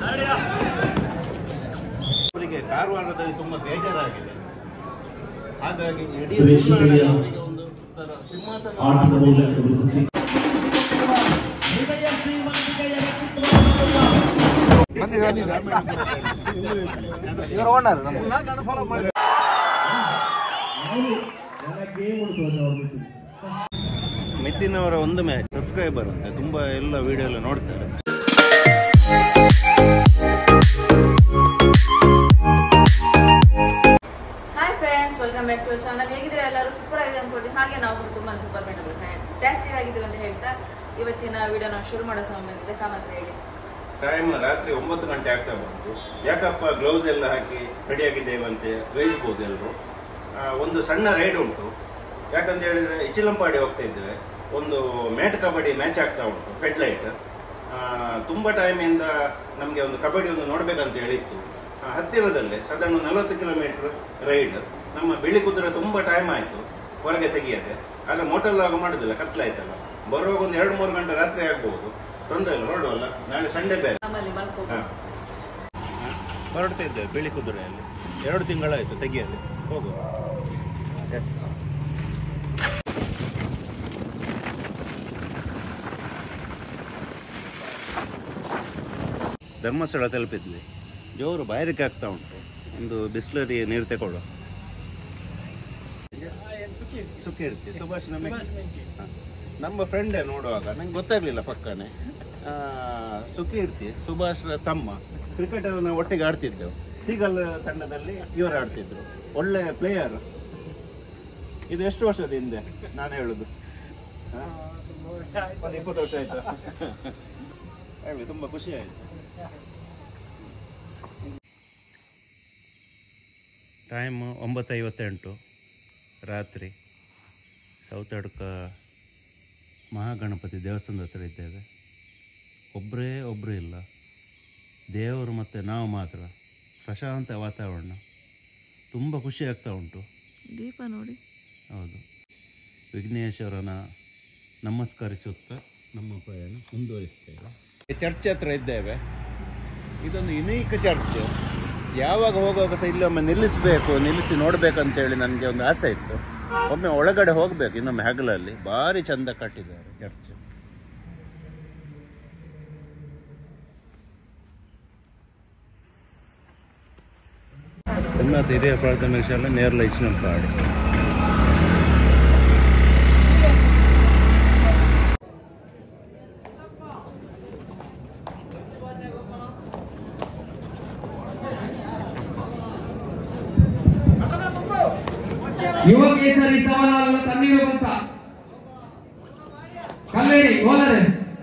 ಅವರಿಗೆ ಕಾರವಾರದಲ್ಲಿ ತುಂಬಾ ಬೇಜಾರಾಗಿದೆ ಹಾಗಾಗಿ ಇಡೀ ಸುರೇಶ್ ತುಳುನಾಡಲ್ಲಿ ಹಿರಿಯ ಅವರಿಗೆ ಒಂದು ತರ ಸಿಂಹಾಸನ ಆಟದ ಮೂಲಕ ಗುರುತಿಸಿ ಮಿತ್ತಿನವರ ಒಂದು ಮ್ಯಾಚ್ ಸಬ್ಸ್ಕ್ರೈಬರ್ ಅಂತ ತುಂಬಾ ಎಲ್ಲ ವಿಡಿಯೋ ಎಲ್ಲ ನೋಡ್ತಾರೆ hi friends welcome back to channel ಹೇಗಿದ್ರೆ ಎಲ್ಲರೂ ಸೂಪರ್ ಆಗಿದೆ ಅನ್ಕೊಳ್ತೀವಿ ಹಾಗೆ ನಾವು ಕೂಡ ತುಂಬಾ ಸೂಪರ್ ಮೆಂಟಬಲ್ ಟ್ಯಾಸ್ಟಿಕ್ ಆಗಿದ್ದೀವಿ ಅಂತ ಹೇಳ್ತಾ ಇವತ್ತಿನ ವಿಡಿಯೋ ನಾವು ಶುರು ಮಾಡೋ ಸಮಯ ಬಂದಿದೆ ಕಾಮತ್ರ ಹೇಳಿ ಟೈಮ್ ರಾತ್ರಿ ಒಂಬತ್ತು ಗಂಟೆ ಆಗ್ತಾ ಬಂತು ಯಾಕಪ್ಪ ಗ್ಲೌಸ್ ಎಲ್ಲ ಹಾಕಿ ರೆಡಿ ಆಗಿದ್ದೇವೆ ಅಂತ ಗ್ರಹಿಸ್ಬೋದು ಎಲ್ಲರೂ ಒಂದು ಸಣ್ಣ ರೈಡ್ ಉಂಟು ಯಾಕಂತ ಹೇಳಿದ್ರೆ ಇಚಿಲಂಪಾಡಿ ಹೋಗ್ತಾ ಇದ್ದೇವೆ ಒಂದು ಮ್ಯಾಟ್ ಕಬಡ್ಡಿ ಮ್ಯಾಚ್ ಆಗ್ತಾ ಉಂಟು ಫೆಡ್ ಲೈಟ್ ತುಂಬ ಟೈಮಿಂದ ನಮಗೆ ಒಂದು ಕಬಡ್ಡಿ ಒಂದು ನೋಡ್ಬೇಕಂತ ಹೇಳಿತ್ತು ಆ, ಹತ್ತಿರದಲ್ಲೇ ಸಾಧಾರಣ ನಲವತ್ತು ಕಿಲೋಮೀಟರ್ ರೈಡ್ ನಮ್ಮ ಬಿಳಿ ಕುದುರೆ ತುಂಬ ಟೈಮ್ ಆಯಿತು ಹೊರಗೆ ತೆಗಿಯದೆ ಆದರೆ ಮೋಟಲ್ ಆಗ ಮಾಡೋದಿಲ್ಲ ಕತ್ಲಾಯ್ತಲ್ಲ ಬರುವಾಗ ಒಂದು ಎರಡು ಮೂರು ಗಂಟೆ ರಾತ್ರಿ ಆಗ್ಬೋದು ತೊಂದರೆ ಇಲ್ಲ ಹೊರಡುವಲ್ಲ ನಾಳೆ ಸಂಡೇ ಬೇರೆ ನಮ್ಮಲ್ಲಿ ಮಲ್ಕೋ ಹಾ. ಹೊರಡ್ತಾ ಇದ್ದೇವೆ ಬಿಳಿ ಕುದುರೆಯಲ್ಲಿ ಎರಡು ತಿಂಗಳಾಯ್ತು ತೆಗಿಯಲ್ಲಿ ಹೋಗುವ ಎಸ್ ಧರ್ಮಸ್ಥಳ ತಲುಪಿದ್ವಿ ಜೋರು ಬಾಯಾರಿಕೆ ಆಗ್ತಾ ಉಂಟು ಒಂದು ಬಿಸ್ಲರಿ ನೀರು ತಗೊಳ್ಳುವ ಸುಖಿ ಇರ್ತೀವಿ ಸುಭಾಷ್ ನಮಗೆ ಹಾ. ನಮ್ಮ ಫ್ರೆಂಡೇ ನೋಡುವಾಗ ನಂಗೆ ಗೊತ್ತಾಗ್ಲಿಲ್ಲ ಪಕ್ಕನೆ ಆ, ಸುಖಿ ಇರ್ತಿ ಸುಭಾಷ್ ತಮ್ಮ ಕ್ರಿಕೆಟ್ ನಾವು ಒಟ್ಟಿಗೆ ಆಡ್ತಿದ್ದೆವು ಸೀಗಲ್ ತಂಡದಲ್ಲಿ ಇವರು ಆಡ್ತಿದ್ರು ಒಳ್ಳೆ ಪ್ಲೇಯರ್ ಇದು ಎಷ್ಟು ವರ್ಷದ ಹಿಂದೆ ನಾನು ಹೇಳುದು ಹಾ? ಒಂದು ಇಪ್ಪತ್ತು ವರ್ಷ ಆಯ್ತು ಆಗ್ಲಿ ತುಂಬಾ ಖುಷಿ ಆಯ್ತು ಟೈಮ್ ಒಂಬತ್ತು ಐವತ್ತೆಂಟು ರಾತ್ರಿ ಸೌತಡ್ಕ ಮಹಾಗಣಪತಿ ದೇವಸ್ಥಾನದ ಹತ್ರ ಇದ್ದೇವೆ ಒಬ್ಬರೇ ಒಬ್ಬರು ಇಲ್ಲ ದೇವರು ಮತ್ತು ನಾವು ಮಾತ್ರ ಪ್ರಶಾಂತ ವಾತಾವರಣ ತುಂಬ ಖುಷಿ ಆಗ್ತಾ ಉಂಟು ದೀಪ ನೋಡಿ ಹೌದು ವಿಘ್ನೇಶ್ವರನ ನಮಸ್ಕರಿಸುತ್ತಾ ನಮ್ಮ ಪ್ರಯಾಣ ಮುಂದುವರಿಸ್ತೇವೆ ಚರ್ಚ್ ಹತ್ರ ಇದ್ದೇವೆ ಇದೊಂದು ಯುನೀಕ್ ಚರ್ಚ್ ಯಾವಾಗ ಹೋಗುವಾಗ ಸಹ ಇಲ್ಲೊಮ್ಮೆ ನಿಲ್ಲಿಸಬೇಕು ನಿಲ್ಲಿಸಿ ನೋಡ್ಬೇಕಂತೇಳಿ ನನಗೆ ಒಂದು ಆಸೆ ಇತ್ತು ಒಮ್ಮೆ ಒಳಗಡೆ ಹೋಗಬೇಕು ಇನ್ನೊಮ್ಮೆ ಹಗಲಲ್ಲಿ ಭಾರಿ ಚಂದ ಕಟ್ಟಿದ್ದಾರೆ ಚರ್ಚ್ ಉನ್ನತ ಹಿರಿಯ ಪ್ರಾಥಮಿಕ ಶಾಲೆ ನೇರಲ ಇಚ್ಚಿನಂಪಾಡಿ ಯುವ ಕೇಸರಿ ಸವಾಲನ್ನು ತನ್ನಿರುವಂತ ಕಲ್ಲೇರಿ ಹೋದರೆ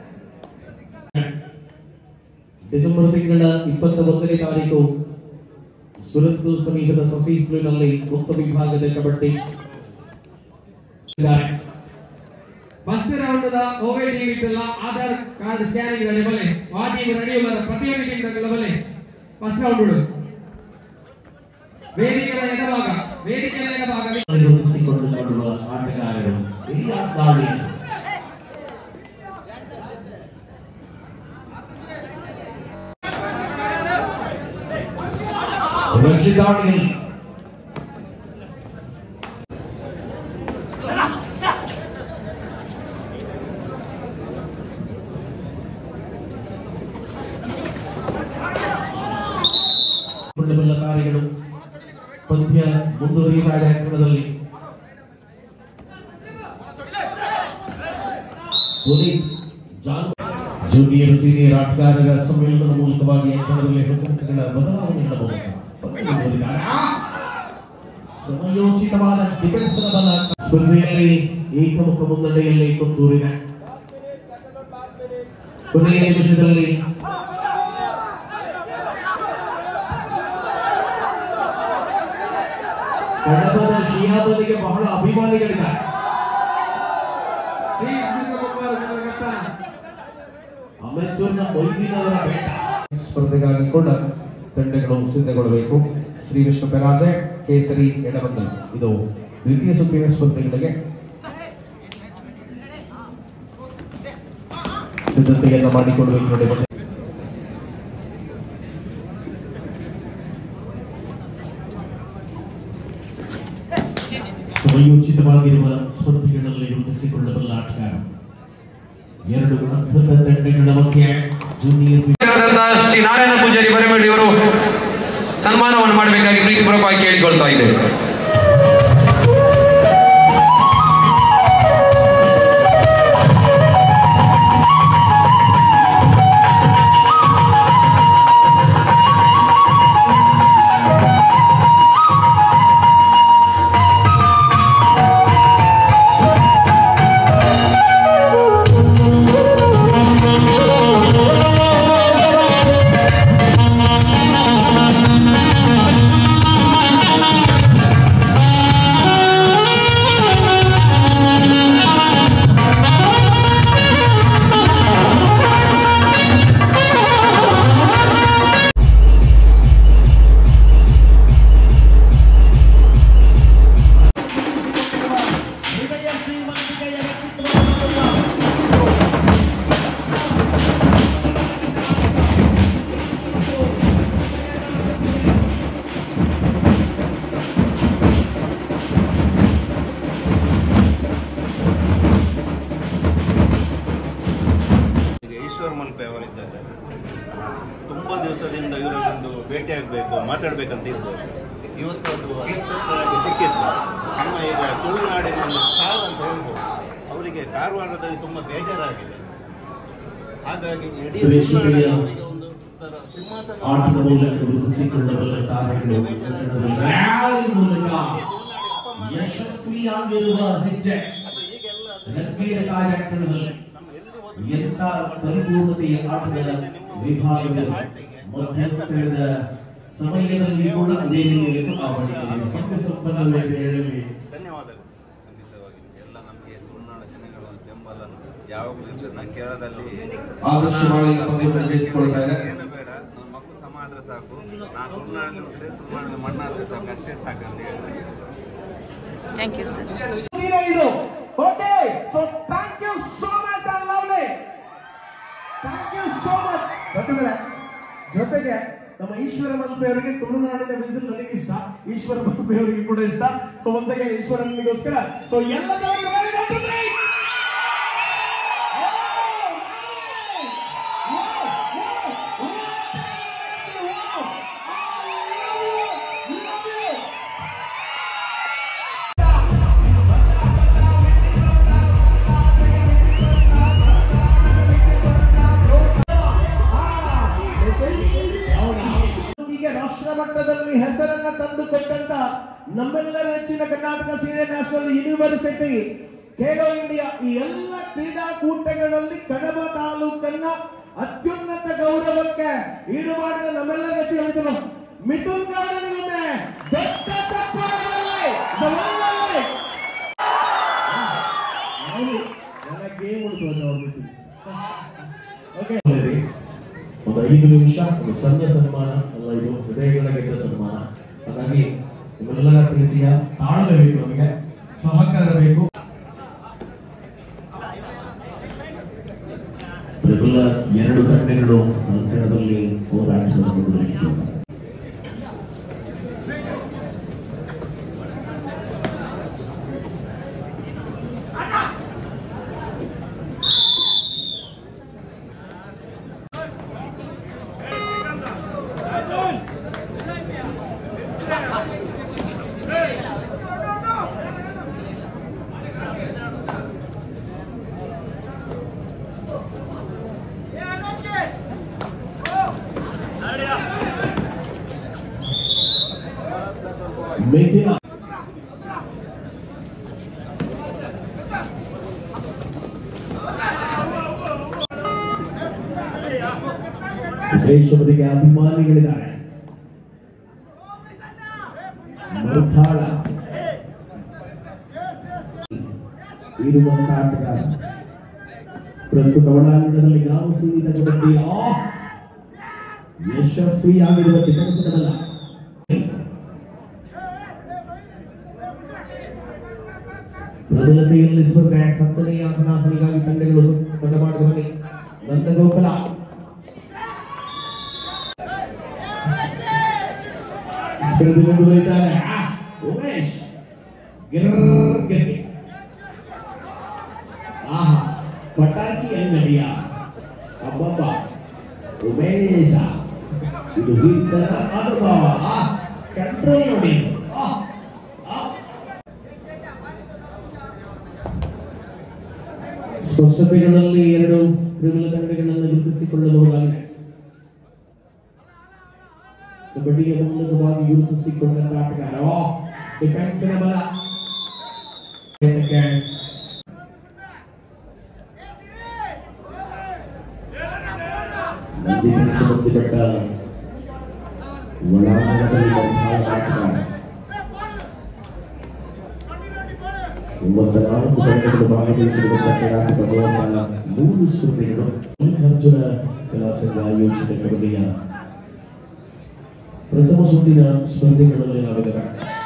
ಡಿಸೆಂಬರ್ ತಿಂಗಳ ಇಪ್ಪತ್ತ ಒಂದನೇ ತಾರೀಕು ಸುರತ್ ಸಮೀಪದ ಸಸೀಫ್ಲಿನಲ್ಲಿ ಮುಕ್ತ ವಿಭಾಗದ ಕಬಡ್ಡಿ ಇದ್ದಾರೆ. ಫಸ್ಟ್ ರೌಂಡ್ ದ ಓವೈಡಿ ಇಟ್ಟಲ್ಲ ಆಧಾರ್ ಕಾರ್ಡ್ ಸ್ಕ್ಯಾನಿಂಗ್ ಲೆವೆಲ್ ವಾಟಿ ನಡೆಯುವ ಪ್ರತಿಯೊಂದು ಟೀಮ್ ಲೆವೆಲ್ ಫಸ್ಟ್ ರೌಂಡ್ ವೇದಿಕೆಯ ಎಡಭಾಗ ವೇದಿಕೆಯ ಎಡಭಾಗ ನಿರ್ವಹಿಸಿಕೊಳ್ಳುತ್ತಿರುವ ಆಟಗಾರರು ಇಲಿಯಾಸ್ ದಾಳಿ ರಕ್ಷಿತಾಣಿ ಕಾರ್ಯಗಳು ಪಂದ್ಯ ಮುಂದುವರಿಯುವ ಕಾರ್ಯಕ್ರಮದಲ್ಲಿ ಪುನೀತ್ ಜಾನ್ ಜೂನಿಯರ್ ಸೀನಿಯರ್ ಆಟಗಾರರ ಸಮ್ಮೇಳನದ ಮೂಲಕವಾಗಿ ಅಂಕಣದಲ್ಲಿ ಹೊಸಮುಖಗಳ ಬದಲಾವಣೆಗಳ ಮೂಲಕ ಮುಂದುವರಿದ್ದಾರೆ. ಆ! ಸಮಯೋಚಿತವಾದ ಡಿಫೆನ್ಸ್ ಬಲ ಸ್ಪರ್ಧೆಯಲ್ಲಿ ಏಕಮುಖ ಮುನ್ನಡೆಯಲ್ಲಿ ಕೊಂದೂರಿದೆ ಕೊನೆಯ ನಿಮಿಷದಲ್ಲಿ ಕಡಬದ ಶಿಯಾಬನಿಗೆ ಬಹಳ ಅಭಿಮಾನಿಗಳಿದ್ದಾರೆ ಅಮೆಚೂರ್ನ ಮೊಯ್ದಿನವರ ಬೇಟ ಸ್ಪರ್ಧೆಗಾಗಿ ಕೂಡ ತಂಡಗಳು ಸಿದ್ಧಗೊಳ್ಳಬೇಕು ಶ್ರೀ ವಿಷ್ಣು ಪೆರಾಜೆ ಕೇಸರಿ ಎಡಬಂಡಲ್ ಇದು ದ್ವಿತೀಯ ಸುತ್ತಿನ ಸ್ಪರ್ಧೆಗಳಿಗೆ ಸಿದ್ಧತೆಯನ್ನು ಮಾಡಿಕೊಳ್ಳಬೇಕು ನೋಡಿ ಸಮಯೋಚಿತವಾಗಿರುವ ಸ್ಪರ್ಧೆಗಳಲ್ಲಿ ಗುರುತಿಸಿಕೊಳ್ಳಬಲ್ಲ ಆಟಗಾರ ಎರಡು ಅದ್ಭುತ ತಂಡಗಳ ಮಧ್ಯೆ ಜೂನಿಯರ್ ಆದಂತಹ ಶ್ರೀ ನಾರಾಯಣ ಪೂಜಾರಿ ಬರೆಮಡಿ ಅವರು ಸನ್ಮಾನವನ್ನು ಮಾಡಬೇಕಾಗಿ ಪ್ರೀತಿಪೂರ್ವಕವಾಗಿ ಕೇಳಿಕೊಳ್ತಾ ಇದ್ದೇವೆ ಈಗ ಈಶ್ವರ್ ಮಲ್ಪೆ ಅವರಿದ್ದಾರೆ ತುಂಬ ದಿವಸದಿಂದ ಇವರನ್ನೊಂದು ಭೇಟಿಯಾಗಬೇಕು ಮಾತಾಡಬೇಕಂತ ಇದ್ದು ಇವತ್ತು ಅದು unexpected ಆಗಿ ಸಿಕ್ಕಿತ್ತು ನಮ್ಮ ಈಗ ತುಳುನಾಡಿನ ಒಂದು ಸ್ಟಾರ್ ಅಂತ ಹೇಳ್ಬೋದು ಅವರಿಗೆ ಕಾರವಾರದಲ್ಲಿ ತುಂಬ ಬೇಜಾರಾಗಿದೆ ಹಾಗಾಗಿ ಇಡೀ ಸುರೇಶ್ ತುಳುನಾಡಿನ ಹಿರಿಯ ಅವರಿಗೆ ಒಂದು ತರ ಸಿಂಹಾಸನ ಆಟದ ಮೂಲಕ ಗುರುತಿಸಿಕೊಳ್ಳಬಲ್ಲ ತಾರೆಗಳು ಕನ್ನಡದಲ್ಲಿ ರ್ಯಾಲಿ ಮೂಲಕ ಯಶಸ್ವಿಯಾಗಿರುವ ಹೆಜ್ಜೆ ಅದು ಈಗೆಲ್ಲ ಅದು ಗಂಭೀರ ಕಾರ್ಯಕ್ರಮದಲ್ಲಿ ನಮ್ಮ ಎಲ್ಲಿ ಹೋದ್ರು ಎಂತ ಪರಿಪೂರ್ಣತೆಯ ಆಟದ ವಿಭಾಗದ ಮಧ್ಯಸ್ಥರದ ಸಮಯದಲ್ಲಿ ಕೂಡ ಅದೇ ರೀತಿಯಲ್ಲಿ ಕಾಪಾಡಿದ್ದಾರೆ ಪಂದ್ಯ ಸಂಪನ್ನ ವೇಳೆಯಲ್ಲಿ ಧನ್ಯವಾದಗಳು ಖಂಡಿತವಾಗಿ ಎಲ್ಲ ನಮಗೆ ತುಳುನಾಡ ಜನಗಳ ಒಂದು ಬೆಂಬಲ ಯಾವಾಗಲೂ ಇರ್ತದೆ ನಾನು ಕೇರಳದಲ್ಲಿ ಆದರ್ಶವಾಗಿ ಪಂದ್ಯ ನಿರ್ವಹಿಸಿಕೊಳ್ತಾ ಇದೆ ಏನು ಬೇಡ ನನ್ನ ಮಕ್ಕಳು ಸಮ ಆದ್ರೆ ಸಾಕು ನಾನು ತುಳುನಾಡಲ್ಲಿ ಹುಟ್ಟಿದೆ ತುಳುನಾಡಿನ ಮಣ್ಣಾದ್ರೆ ಸಾಕು ಅಷ್ಟೇ ಸಾಕು ಅಂತ ಹೇಳ್ತೀನಿ ಥ್ಯಾಂಕ್ ಯು ಸರ್ ಇದು okay so thank you so much and lovely thank you so much ಜೊತೆಗೆ ಜೊತೆಗೆ ನಮ್ಮ ಈಶ್ವರ ಮಲ್ಪೆ ಅವರಿಗೆ ತುಳುನಾಡಿನ ವಿಸಿಲ್ ನನಗೆ ಇಷ್ಟ ಈಶ್ವರ ಮಲ್ಪೆ ಅವರಿಗೆ ಕೂಡ ಇಷ್ಟ ಸೊ ಒಂದಾಗೆ ಈಶ್ವರನಿಗೋಸ್ಕರ ಸೊ ಎಲ್ಲದವರಿಗೂ very good to three. Wow, wow, wow, wow. I love you. Love you. ಹೀಗೆ ರಾಷ್ಟ್ರ ಮಟ್ಟದಲ್ಲಿ ಹೆಸರನ್ನ ತಂದುಕೊಟ್ಟಂತ ನಮ್ಮೆಲ್ಲರ ನೆಚ್ಚಿನ Karnataka senior national university Khelo India ಈ ಎಲ್ಲ ಕ್ರೀಡಾಕೂಟಗಳಲ್ಲಿ ಕಡಬ ತಾಲೂಕನ್ನ ಅತ್ಯುನ್ನತ ಗೌರವಕ್ಕೆ ಈಡು ಮಾಡಿದ ನಮ್ಮೆಲ್ಲರ ನೆಚ್ಚಿನ ಮಿಥುನ ಮಿಥುನ್ ಗೌಡನಿಗೊಮ್ಮೆ ದೊಡ್ಡ ಚಪ್ಪಾಳೆ ಜವಾನರೇ. ಹೌದು, ನನಗೆ ಉಳಿದು ಅವ್ರು ಓಕೆ ಒಂದು ಐದು ನಿಮಿಷ ಒಂದು ಸಣ್ಣ ಸನ್ಮಾನ ಅಲ್ಲ ಇದು ಹೃದಯಗಳ ಗೆದ್ದ ಸನ್ಮಾನ ಹಾಗಾಗಿ ನಿಮ್ಮೆಲ್ಲರ ಪ್ರೀತಿಯ ತಾಳ್ಮೆ ಬೇಕು ನಮಗೆ ಸಹಕಾರ ಬೇಕು ಪ್ರಬಲ ಎರಡು ತಂಡಗಳು ಅಂಕಣದಲ್ಲಿ ಹೋರಾಟವನ್ನು ಮುಂದುವರಿಸಿದ್ದಾರೆ ಮಿಥಿನ ದೇಶವರಿಗೆ ಅಭಿಮಾನಿಗಳಿದ್ದಾರೆ ಮರುತಾಳ ಇರುವಂತಹ ಆಟಗಾರ ಪ್ರಸ್ತುತ ಒಳಾಂಗಣದಲ್ಲಿ ಯಾವ ಸೀಮಿತ ಕಬಡ್ಡಿ ಆ ಯಶಸ್ವಿಯಾಗಿರುವ ಕೆಲಸದಲ್ಲ ಪ್ರಬಲತೆಯಲ್ಲಿ ಸ್ಪರ್ಧೆ ಹತ್ತನೆಯ ಹದಿನಾಲ್ಕನಿಗಾಗಿ ತಂಡಗಳು ತಂಡ ಮಾಡಿದ ಬನ್ನಿ ನಂದಗೋಕುಲ ಸ್ಪರ್ಧೆ ಮುಂದುವರಿತಾರೆ ಆ, ಉಮೇಶ್ ಗಿರ್ಗೆ ಆಹಾ ಪಟಾಕಿ ಅಂಗಡಿಯ ಅಬ್ಬಬ್ಬ ಉಮೇಶ ಇದು ಹಿರಿತರ ಅನುಭವ ಕಂಟ್ರೋಲ್ ನೋಡಿ ಆ, ಆ. ಸ್ಪಷ್ಟತೆಗಳಲ್ಲಿ ಎರಡು ಪ್ರಬಲ ತಂಡಗಳನ್ನು ಗುರುತಿಸಿಕೊಳ್ಳಬಹುದಾಗಿದೆ ಕಬಡ್ಡಿಯ ಮೂಲಕವಾಗಿ ಗುರುತಿಸಿಕೊಂಡಂತ ಆಟಗಾರ ಆ, ಡಿಫೆನ್ಸಿನ ಬಲ ಇದಕ್ಕೆ ಡಿಫೆನ್ಸ್ ಸಂಬಂಧಪಟ್ಟ ಒಳಾಂಗಣದಲ್ಲಿ ಬಂದ ಆಟಗಾರ ಮೂವತ್ನಾಲ್ಕು ತಂಡಗಳು ಭಾಗವಹಿಸಿರುವಂತಹ ಕರ್ನಾಟಕ ಭವನದ ಮೂರು ಸ್ಪರ್ಧೆಗಳು ಮಲ್ಲಿಕಾರ್ಜುನ ಕಲಾ ಸಂಘ ಆಯೋಜಿತ ಕಬಡ್ಡಿಯ ಪ್ರಥಮ ಸುತ್ತಿನ ಸ್ಪರ್ಧೆಗಳಲ್ಲಿ ನಾವಿದ್ದೇವೆ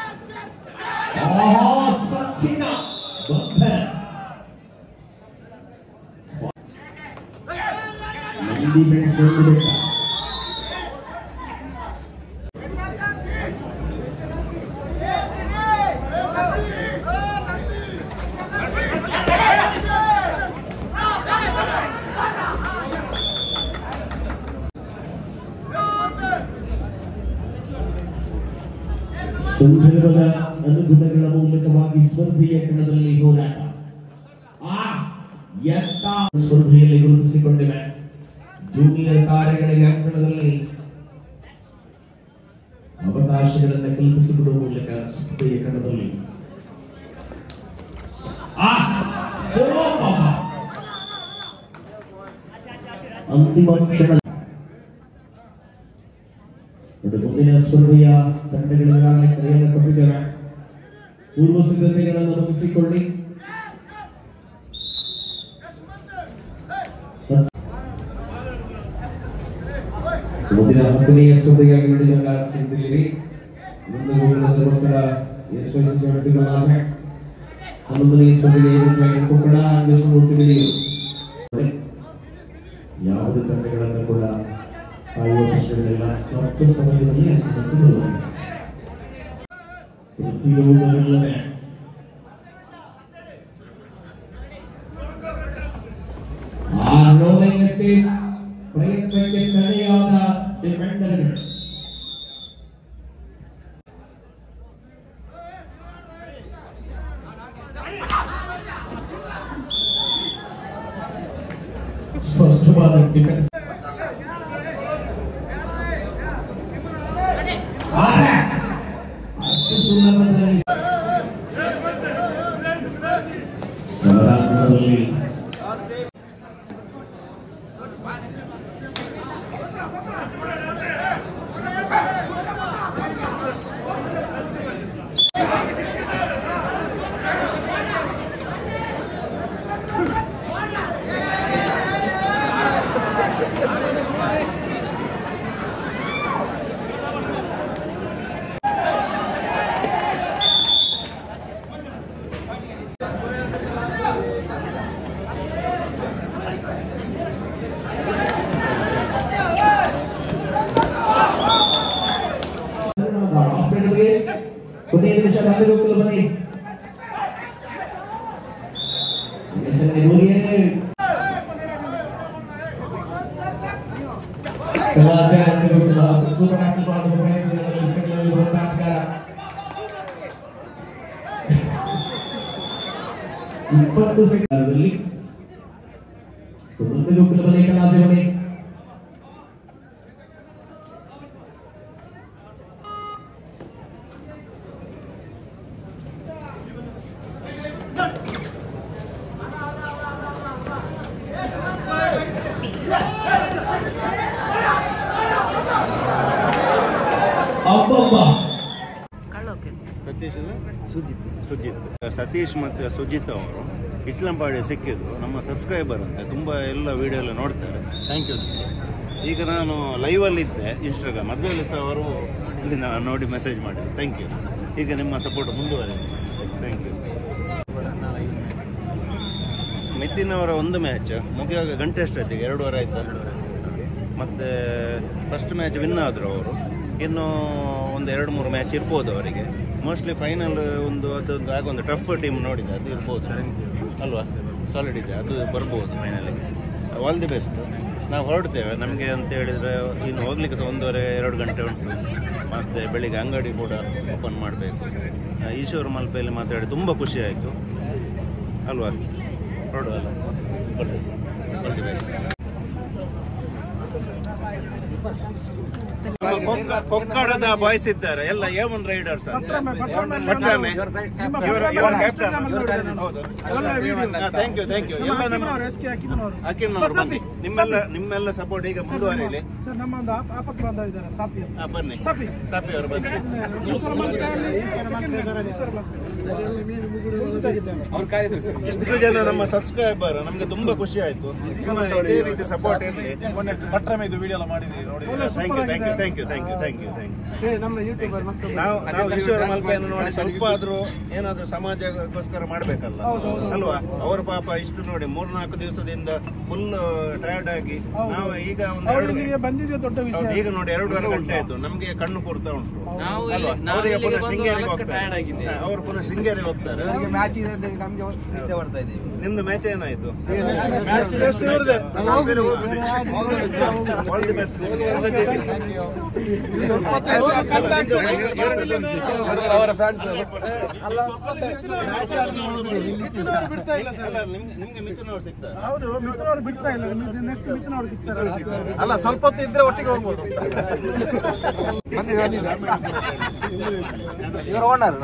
ಆಹಾ, ಸಚಿನ ಬಂಧನ. ನಂದಿ ಬೆಳೆಸಿ ಒಂದು ಬೆಟ್ಟ ಸಂದರ್ಭದ ಅನುಗುಣಗಳ ಮೂಲಕವಾಗಿ ಸ್ಪರ್ಧೆಯ ಕಣದಲ್ಲಿ ಹೋರಾಟ ಆ ಎತ್ತ ಸ್ಪರ್ಧೆಯಲ್ಲಿ ಗುರುತಿಸಿಕೊಂಡಿವೆ ಜೂನಿಯರ್ ತಾರೆಗಳಿಗೆ ಅಂಕಣದಲ್ಲಿ ಅವಕಾಶಗಳನ್ನು ಕಲ್ಪಿಸಿಕೊಡುವ ಮೂಲಕ ಸ್ಪರ್ಧೆಯ ಕಣದಲ್ಲಿ ಆ ಚಲೋ ಪಾಪ. ಅಂತಿಮ ಕ್ಷಣ ಮತ್ತು ಮುಂದಿನ ಸ್ಪರ್ಧೆಯ ತಂಡಗಳಿಗಾಗಿ ಕರೆಯನ್ನು ಕೊಟ್ಟಿದ್ದೇವೆ ಪೂರ್ವ ಸಿದ್ಧತೆಗಳನ್ನು ಮುಗಿಸಿಕೊಳ್ಳಿ ಮುಂದಿನ ಹತ್ತನೆಯ ಸ್ಪರ್ಧೆಗಾಗಿ ನಡೆದಾಗ ಸಿದ್ಧಿದ್ದೀವಿ ಮುಂದೆ ಹೋಗುವುದಕ್ಕೋಸ್ಕರ ಎಸ್ ವೈ ಸಿ ಸೆವೆಂಟಿಗಳ ಆಸೆ ಹನ್ನೊಂದನೇ ಸ್ಪರ್ಧೆಗೆ ಎದುರು ಕೂಡ ಅಂಗೇಶ್ ಮೂರ್ತಿ ನಡೆಯುವುದು ಯಾವುದೇ ತಂಡಗಳನ್ನು ಕೂಡ ಕಾಯುವ ಪ್ರಶ್ನೆಗಳಿಲ್ಲ ತಪ್ಪು ಸಮಯದಲ್ಲಿ ಅಂಕಣಕ್ಕೆ ಬರುವುದು ಪ್ರತಿಯೊಬ್ಬರಲ್ಲದೆ ಆ ರೋಲಿಂಗ್ ಎಸ್ಕೇಪ್ ಪ್ರಯತ್ನಕ್ಕೆ ತಡೆಯಾದ ಡಿಫೆಂಡರ್ಗಳು ಸ್ಪಷ್ಟವಾದ ಡಿಫೆನ್ಸ್ ಅಷ್ಟು ಸುಲಭದಲ್ಲಿ ಸವರಾಂಗಣದಲ್ಲಿ ಹಾಸ್ಪಿಟಲ್ಗೆ ಕೊನೆಯ ನಿಮಿಷ ಬಂದು ಬನ್ನಿ ಹೆಸರೇ ಗೋರಿಯೇ ಕಲಾಸೆ ಅಂತಿರುವುದಿಲ್ಲ ಸೂಪರ್ ಟ್ಯಾಕಲ್ ಮಾಡುವ ಪ್ರಯತ್ನದಲ್ಲಿ ಇಷ್ಟಗಳಲ್ಲಿ ಬರುವಂತ ಆಟಗಾರ ಇಪ್ಪತ್ತು ಸೆಕೆಂಡ್ಗಳಲ್ಲಿ ಸುಮಂತ ಗೋಕುಲ ಬನ್ನಿ ಕಲಾಸೆ ಬನ್ನಿ ಅಬ್ಬಬ್ಬ ಸತೀಶ್ ಸುಜಿತ್ ಸುಜಿತ್ ಸತೀಶ್ ಮತ್ತು ಸುಜಿತ್ ಅವರು ಇಟ್ಲಂಪಾಡಿ ಸಿಕ್ಕಿದ್ರು ನಮ್ಮ ಸಬ್ಸ್ಕ್ರೈಬರ್ ಅಂತ ತುಂಬ ಎಲ್ಲ ವಿಡಿಯೋ ಎಲ್ಲ ನೋಡ್ತಾರೆ ಥ್ಯಾಂಕ್ ಯು ಈಗ ನಾನು ಲೈವಲ್ಲಿದ್ದೆ ಇನ್ಸ್ಟಾಗ್ರಾಮ್ ಅದರಲ್ಲಿ ಸಹ ಅವರು ಇಲ್ಲಿಂದ ನೋಡಿ ಮೆಸೇಜ್ ಮಾಡಿದ್ರು ಥ್ಯಾಂಕ್ ಯು ಈಗ ನಿಮ್ಮ ಸಪೋರ್ಟ್ ಮುಂದುವರೆದಿದೆ ಥ್ಯಾಂಕ್ ಯು ಮಿತ್ತಿನವರ ಒಂದು ಮ್ಯಾಚ್ ಮುಗಿಯುವಾಗ ಗಂಟೆ ಎಷ್ಟೊತ್ತಿಗೆ ಎರಡೂವರೆ ಆಯ್ತು ಮತ್ತು ಫಸ್ಟ್ ಮ್ಯಾಚ್ ವಿನ್ ಆದರು ಅವರು ಇನ್ನು ಒಂದು ಎರಡು ಮೂರು ಮ್ಯಾಚ್ ಇರ್ಬೋದು ಅವರಿಗೆ ಮೋಸ್ಟ್ಲಿ ಫೈನಲ್ ಒಂದು ಅದೊಂದು ಆಗ ಒಂದು ಟಫ್ ಟೀಮ್ ನೋಡಿದೆ ಅದು ಇರ್ಬೋದು ಅಲ್ವಾ ಸಾಲಿಡ್ ಇದೆ ಅದು ಬರ್ಬೋದು ಫೈನಲಿಗೆ ಆಲ್ ದಿ ಬೆಸ್ಟ್ ನಾವು ಹೊರಡ್ತೇವೆ ನಮಗೆ ಅಂತ ಹೇಳಿದರೆ ಇನ್ನು ಹೋಗ್ಲಿಕ್ಕೆ ಸಹ ಒಂದೂವರೆ ಎರಡು ಗಂಟೆ ಉಂಟು ಮತ್ತು ಬೆಳಿಗ್ಗೆ ಅಂಗಡಿ ಕೂಡ ಓಪನ್ ಮಾಡಬೇಕು ಈಶ್ವರ ಮಲ್ಪೆಯಲ್ಲಿ ಮಾತಾಡಿ ತುಂಬ ಖುಷಿ ಆಯಿತು ಅಲ್ವಾ ಹೊರಡುವಲ್ಲ ಬರ್ತೇವೆ ಆಲ್ ದಿ ಬೆಸ್ಟ್ ಕೊಕ್ಕಡದ ಬಾಯ್ಸ್ ಇದ್ದಾರೆ ಎಲ್ಲ ಏಮನ್ ರೈಡರ್ಸ್ ಭಟ್ರಾಮೆ ಇವರ ಇವರ ಕ್ಯಾಪ್ಟನ್ ಹೌದು ಥ್ಯಾಂಕ್ ಯು ಥ್ಯಾಂಕ್ ಯು ಎಲ್ಲ ನಮ್ಮ ಹಾಕಿನವರು ಬನ್ನಿ ನಿಮ್ಮೆಲ್ಲ ನಿಮ್ಮೆಲ್ಲ ಸಪೋರ್ಟ್ ಈಗ ಮುಂದುವರಿಲಿ ಸರ್ ನಮ್ಮ ಒಂದು ಆಪ- ಆಪತ್ತು ಬಾಂಧವ ಇದ್ದಾರೆ ಸಾಪಿ ಅಂತ. ಹಾ, ಬನ್ನಿ ಸಾಪಿ. ಸಾಪಿ ಅವರು ಬನ್ನಿ ಈಶ್ವರ ಮಂತ್ರಿಯಲ್ಲಿ ಈಶ್ವರ ಮಂತ್ರಿ. ಈಶ್ವರ ಮಂತ್ರಿ. ಇಷ್ಟು ಜನ ನಮ್ಮ ಸಬ್ಸ್ಕ್ರೈಬರ್ ನಮ್ಗೆ ತುಂಬಾ ಖುಷಿ ಆಯ್ತು ನಿಮ್ಮ ಇದೇ ರೀತಿ ಸಪೋರ್ಟ್ ಇರಲಿ thank you thank you thank you thank you thank you ಏ, ನಮ್ಮ ಯೂಟ್ಯೂಬರ್ ಮತ್ತೊಬ್ಬರು. ನಾವು ನಾವು ಈಶ್ವರ ಮಲ್ಪೆಯನ್ನು ನೋಡಿ ಸ್ವಲ್ಪ ಆದ್ರೂ ಏನಾದ್ರೂ ಸಮಾಜಕ್ಕೋಸ್ಕರ ಮಾಡ್ಬೇಕಲ್ಲ ಅಲ್ವಾ ಅವ್ರ ಪಾಪ ಇಷ್ಟು ನೋಡಿ ಮೂರ್ನಾಲ್ಕು ದಿವಸದಿಂದ ಫುಲ್ ಟಯರ್ಡ್ ಆಗಿ ನಾವು ಈಗ ಒಂದು ಅವ್ರು ಎರಡು ಇಲ್ಲಿಗೆ ಬಂದಿದೆ ದೊಡ್ಡ ವಿಷಯ ಹೌದು, ಈಗ ನೋಡಿ ಎರಡೂವರೆ ಗಂಟೆ ಆಯ್ತು ನಮ್ಗೆ ಕಣ್ಣು ಕೂರ್ತಾ ಉಂಟು ನಾವು ಅಲ್ವಾ ಇಲ್ಲಿ- ನಾವು ಅವರಿಗೆ ಇಲ್ಲಿಗೆ ಪುನಃ ಬಂದು ಶೃಂಗೇರಿಗೆ ನಾಲ್ಕು ಹೋಗ್ತಾರೆ tired ಆಗಿದ್ದೇವೆ. ಹಾ, ಅವರು ಪುನಃ ಶೃಂಗೇರಿಗೆ ಹೋಗ್ತಾರೆ ಮ್ಯಾಚ್ ಇದೆ ಅಂತ ನಮ್ಗೆ ನಿದ್ದೆ ಬರ್ತಾ ಇದೆ ನಿಮ್ದು ಮ್ಯಾಚ್ ಏನಾಯ್ತು ಎಷ್ಟು ಇವ್ರದ್ದೆ? ನಾವು ಹೋಗುದು. ಆಲ್ ದಿ ಬೆಸ್ಟ್ ಅವರ ಫ್ಯಾನ್ಸ್ ಮಿಥುನವ್ರು ಬಿಡ್ತಾ ಇಲ್ಲ ಸರ್ ಅಲ್ಲ ನಿಮ್ಗೆ ನಿಮ್ಗೆ ಮಿಥುನ್ ಅವ್ರು ಸಿಗ್ತಾರೆ ಹೌದು ಮಿಥುನವ್ರು ಬಿಡ್ತಾ ಇಲ್ಲ ನೆಕ್ಸ್ಟ್ ಮಿಥುನವ್ರು ಸಿಗ್ತಾರೆ ಅಲ್ಲ ಸ್ವಲ್ಪ ಹೊತ್ತು ಇದ್ರೆ ಒಟ್ಟಿಗೆ ಹೋಗ್ಬೋದು ಇವರ ಓನರ್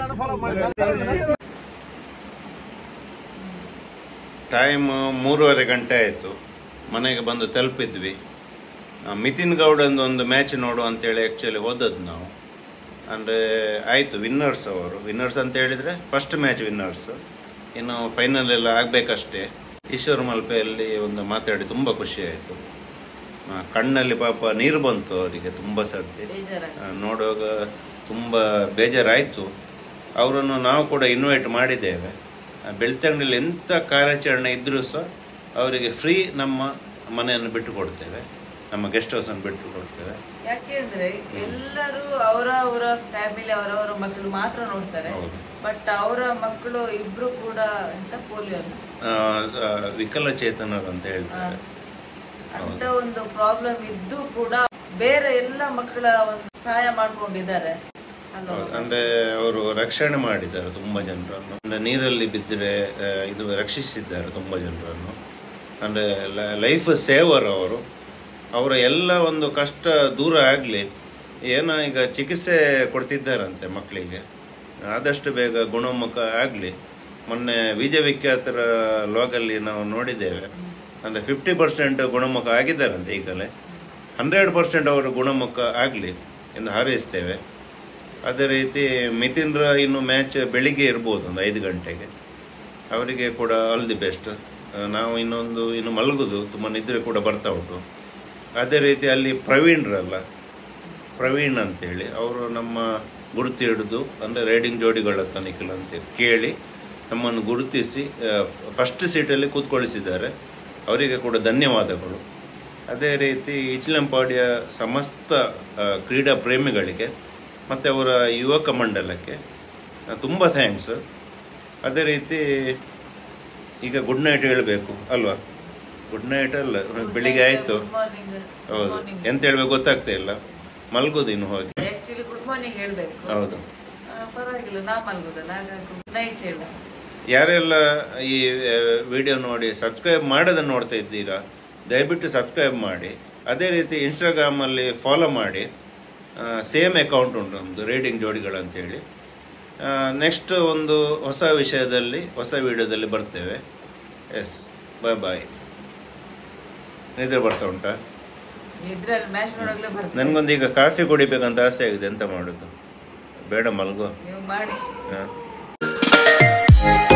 ಟೈಮ್ ಮೂರುವರೆ ಗಂಟೆ ಆಯಿತು ಮನೆಗೆ ಬಂದು ತಲುಪಿದ್ವಿ ಆ, ಮಿತಿನ್ ಗೌಡಂದು ಒಂದು ಮ್ಯಾಚ್ ನೋಡು ಅಂತೇಳಿ ಆ್ಯಕ್ಚುಲಿ ಹೋದದ್ದು ನಾವು ಅಂದರೆ ಆಯಿತು ವಿನ್ನರ್ಸ್ ಅವರು ವಿನ್ನರ್ಸ್ ಅಂತ ಹೇಳಿದರೆ ಫಸ್ಟ್ ಮ್ಯಾಚ್ ವಿನ್ನರ್ಸ್ ಇನ್ನು ಫೈನಲ್ ಎಲ್ಲ ಆಗಬೇಕಷ್ಟೇ ಈಶ್ವರ ಮಲ್ಪೆಯಲ್ಲಿ ಒಂದು ಮಾತಾಡಿ ತುಂಬ ಖುಷಿ ಆಯಿತು ಕಣ್ಣಲ್ಲಿ ಪಾಪ ನೀರು ಬಂತು ಅವರಿಗೆ ತುಂಬ ಸರ್ತಿ ಬೇಜಾರಾಗ್ತದೆ. ಆ, ನೋಡುವಾಗ ತುಂಬ ಬೇಜಾರಾಯಿತು ಅವರನ್ನು ನಾವು ಕೂಡ ಇನ್ವೈಟ್ ಮಾಡಿದ್ದೇವೆ ಆ, ಬೆಳ್ತಂಗಡಿಯಲ್ಲಿ ಎಂಥ ಕಾರ್ಯಾಚರಣೆ ಇದ್ದರೂ ಸಹ ಅವರಿಗೆ ಫ್ರೀ ನಮ್ಮ ಮನೆಯನ್ನು ಬಿಟ್ಟು ಕೊಡ್ತೇವೆ ನಮ್ಮ ಗೆಸ್ಟ್ ಹೌಸನ್ನು ಬಿಟ್ಟು ಕೊಡ್ತೇವೆ ಯಾಕೆಂದ್ರೆ ಎಲ್ಲರೂ ಅವರ ಅವರ ಫ್ಯಾಮಿಲಿ ಅವರವರ ಮಕ್ಕಳು ಮಾತ್ರ ನೋಡ್ತಾರೆ ಹೌದು. ಬಟ್ ಅವರ ಮಕ್ಕಳು ಇಬ್ರು ಕೂಡ ಎಂತ ಪೋಲಿಯೋ ಆ, ಆ, ವಿಕಲಚೇತನರು ಅಂತ ಹೇಳ್ತಾರೆ ಅಂತ ಒಂದು ಪ್ರಾಬ್ಲಮ್ ಇದ್ದು ಕೂಡ ಬೇರೆ ಎಲ್ಲ ಮಕ್ಕಳ ಒಂದು ಸಹಾಯ ಮಾಡ್ಕೊಂಡಿದ್ದಾರೆ ಅಲ್ವಾ ಹೌದು. ಅಂದ್ರೆ ಅವರು ರಕ್ಷಣೆ ಮಾಡಿದ್ದಾರೆ ತುಂಬಾ ಜನರನ್ನು ಅಂದ್ರೆ ನೀರಲ್ಲಿ ಬಿದ್ದರೆ ಆ, ಇದು ರಕ್ಷಿಸಿದ್ದಾರೆ ತುಂಬಾ ಜನರನ್ನು ಅಂದ್ರೆ ಲೈಫ್ ಸೇವರ್ ಅವರು ಅವರ ಎಲ್ಲ ಒಂದು ಕಷ್ಟ ದೂರ ಆಗಲಿ ಏನೋ ಈಗ ಚಿಕಿತ್ಸೆ ಕೊಡ್ತಿದ್ದಾರಂತೆ ಮಕ್ಕಳಿಗೆ ಆದಷ್ಟು ಬೇಗ ಗುಣಮುಖ ಆಗಲಿ ಮೊನ್ನೆ ವಿಜಯ ವಿಖ್ಯಾತರ ಲಾಗಲ್ಲಿ ನಾವು ನೋಡಿದ್ದೇವೆ ಅಂದರೆ ಫಿಫ್ಟಿ ಪರ್ಸೆಂಟ್ ಗುಣಮುಖ ಆಗಿದ್ದಾರಂತೆ ಈಗಲೇ ಹಂಡ್ರೆಡ್ ಪರ್ಸೆಂಟ್ ಅವರು ಗುಣಮುಖ ಆಗಲಿ ಎಂದು ಹಾರೈಸ್ತೇವೆ ಅದೇ ರೀತಿ ಮಿತಿನ್ರ ಇನ್ನು ಮ್ಯಾಚ್ ಬೆಳಿಗ್ಗೆ ಇರ್ಬೋದು ಒಂದು ಐದು ಗಂಟೆಗೆ ಅವರಿಗೆ ಕೂಡ ಆಲ್ ದಿ ಬೆಸ್ಟ್ ನಾವು ಇನ್ನೊಂದು ಇನ್ನು ಮಲಗುದು ತುಂಬ ನಿದ್ರೆ ಕೂಡ ಬರ್ತಾ ಉಂಟು ಅದೇ ರೀತಿ ಅಲ್ಲಿ ಪ್ರವೀಣ್ರಲ್ಲ ಪ್ರವೀಣ್ ಅಂತೇಳಿ ಅವರು ನಮ್ಮ ಗುರುತು ಹಿಡಿದು ಅಂದರೆ ರೈಡಿಂಗ್ ಜೋಡಿಗಳ ತನಿಖಲ್ ಅಂತ ಕೇಳಿ ನಮ್ಮನ್ನು ಗುರುತಿಸಿ ಫಸ್ಟ್ ಸೀಟಲ್ಲಿ ಕೂತ್ಕೊಳಿಸಿದ್ದಾರೆ ಅವರಿಗೆ ಕೂಡ ಧನ್ಯವಾದಗಳು ಅದೇ ರೀತಿ ಇಚ್ಲಂಪಾಡಿಯ ಸಮಸ್ತ ಆ, ಕ್ರೀಡಾ ಪ್ರೇಮಿಗಳಿಗೆ ಮತ್ತು ಅವರ ಯುವಕ ಮಂಡಲಕ್ಕೆ ಆ, ತುಂಬ ಥ್ಯಾಂಕ್ಸ್ ಅದೇ ರೀತಿ ಈಗ ಗುಡ್ ನೈಟ್ ಹೇಳಬೇಕು ಅಲ್ವಾ ಗುಡ್ ನೈಟ್ ಅಲ್ಲ ಬೆಳಿಗ್ಗೆ ಆಯಿತು ಗುಡ್ ಮಾರ್ನಿಂಗ್ ಹೌದು ಎಂತ ಹೇಳ್ಬೇಕು ಗೊತ್ತಾಗ್ತಾ ಇಲ್ಲ ಮಲ್ಗೋದು ಇನ್ನು ಹೋಗಿ ಆಕ್ಚುಲಿ ಗುಡ್ ಮಾರ್ನಿಂಗ್ ಹೇಳ್ಬೇಕು ಹೌದು ಆ, ಪರವಾಗಿಲ್ಲ ನಾ ಮಲ್ಗೋದಲ್ಲ ಹಾಗಾಗಿ ಗುಡ್ ನೈಟ್ ಹೇಳ ಯಾರೆಲ್ಲ ಈ ವಿಡಿಯೋ ನೋಡಿ ಸಬ್ಸ್ಕ್ರೈಬ್ ಮಾಡದೆ ನೋಡ್ತಾ ಇದ್ದೀರಾ ದಯವಿಟ್ಟು ಸಬ್ಸ್ಕ್ರೈಬ್ ಮಾಡಿ ಅದೇ ರೀತಿ ಇನ್ಸ್ಟಾಗ್ರಾಮಲ್ಲಿ ಫಾಲೋ ಮಾಡಿ ಸೇಮ್ ಅಕೌಂಟ್ ಉಂಟು ನಮ್ಮದು ರೇಟಿಂಗ್ ಜೋಡಿಗಳಂತೇಳಿ ನೆಕ್ಸ್ಟ್ ಒಂದು ಹೊಸ ವಿಷಯದಲ್ಲಿ ಹೊಸ ವಿಡಿಯೋದಲ್ಲಿ ಬರ್ತೇವೆ ಎಸ್ ಬಾಯ್ ಬಾಯ್ ನಿದ್ರೆ ಬರ್ತಾ ಉಂಟಾ ನಿದ್ರಲ್ಲಿ ಮ್ಯಾಚ್ ನೋಡೋಗ್ಲೇ ಬರ್ತದೆ ನನಗೊಂದು ಈಗ ಕಾಫಿ ಕುಡಿಬೇಕಂತ ಆಸೆ ಆಗಿದೆ ಎಂತ ಮಾಡೋದು ಬೇಡ ಮಲ್ಗೋ ನೀವು ಮಾಡಿ ಹಾಂ